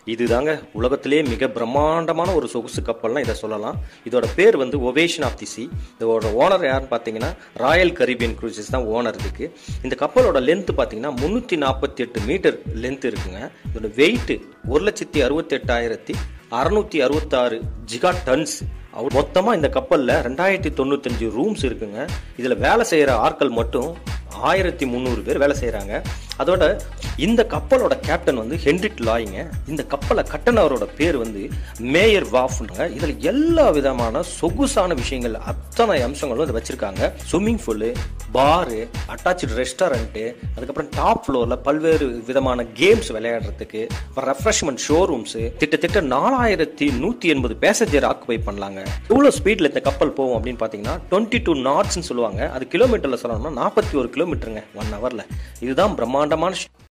இதுதாங்க உலகத்திலே மிக பிரம்மாண்டமான ஒரு சொகுசு கப்பல்னா இதை சொல்லலாம் இதோட பேர் வந்து ஒவேஷன் ஆஃப் தி சி இதோட ஓனர் யாருன்னு பார்த்தீங்கன்னா ராயல் கரீபியன் க்ரூசஸ் தான் ஓனர் இதுக்கு இந்த கப்பலோட லென்த் பார்த்தீங்கன்னா முந்நூற்றி நாற்பத்தி எட்டு மீட்டர் லென்த் இருக்குங்க இதோட வெயிட் ஒரு லட்சத்தி அறுபத்தெட்டாயிரத்தி அறுநூத்தி அறுபத்தாறு ஜிகா டன்ஸ் அவர் மொத்தமாக இந்த கப்பலில் ரெண்டாயிரத்தி தொண்ணூத்தஞ்சு ரூம்ஸ் இருக்குங்க இதில் வேலை செய்கிற ஆட்கள் மட்டும் ஆயிரத்தி முந்நூறு பேர் வேலை செய்கிறாங்க அதோட இந்த கப்பலோட கேப்டன் வந்து ஹென்ரிட் லாயிங்க இந்த கப்பலை கட்டணவரோட பேர் வந்து மேயர் வாஃப்னுங்க இதில் எல்லா விதமான சொகுசான விஷயங்கள் அத்தனை அம்சங்களும் இதை வச்சிருக்காங்க swimming pool bar attach restaurant அதுக்கப்புறம் டாப் ஃப்ளோரில் பல்வேறு விதமான கேம்ஸ் விளையாடுறதுக்கு அப்புறம் ரெஃப்ரெஷ்மெண்ட் ஷோரூம்ஸ் கிட்டத்தட்ட நாலாயிரத்தி நூற்றி எண்பது பேசஞ்சர் ஆக்குபை பண்ணலாங்க எவ்வளோ ஸ்பீடில் இந்த கப்பல் போகும் அப்படின்னு பார்த்தீங்கன்னா டுவெண்ட்டி டூ நாட்ஸ்னு சொல்லுவாங்க அது கிலோமீட்டரில் சொல்லணும்னா நாற்பத்தி ஒரு கிலோமீட்டருங்க ஒன் ஹவரில் இதுதான் பிரம்மாண்டமான